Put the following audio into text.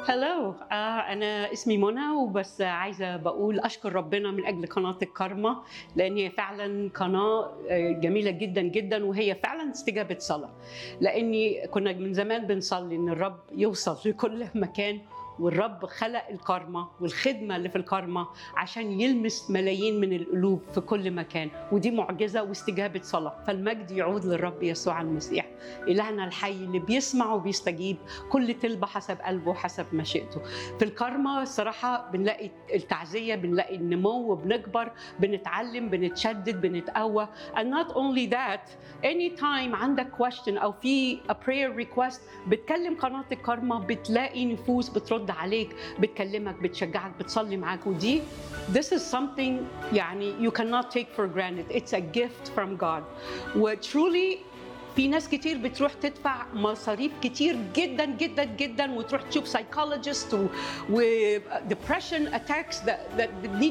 هلو آه انا اسمي منى وبس عايزه بقول اشكر ربنا من اجل قناه الكارما لان هي فعلا قناه آه، جميله جدا جدا وهي فعلا استجابه صلاه لاني كنا من زمان بنصلي ان الرب يوصل لكل مكان والرب خلق الكارما والخدمه اللي في الكارما عشان يلمس ملايين من القلوب في كل مكان ودي معجزه واستجابه صلاه فالمجد يعود للرب يسوع المسيح الهنا الحي اللي بيسمع وبيستجيب كل طلبه حسب قلبه وحسب مشيئته في الكارما الصراحه بنلاقي التعزيه بنلاقي النمو بنكبر بنتعلم بنتشدد بنتقوى and not only that anytime عندك question او في a prayer request بتكلم قناه الكارما بتلاقي نفوس بترد عليك بتكلمك بتشجعك بتصلي معاك ودي this is something يعني you cannot take for granted it's a gift from God وترولي في ناس كتير بتروح تدفع مصاريف كتير جدا جدا جدا وتروح تشوف سايكولوجيست و, و depression attacks that, that need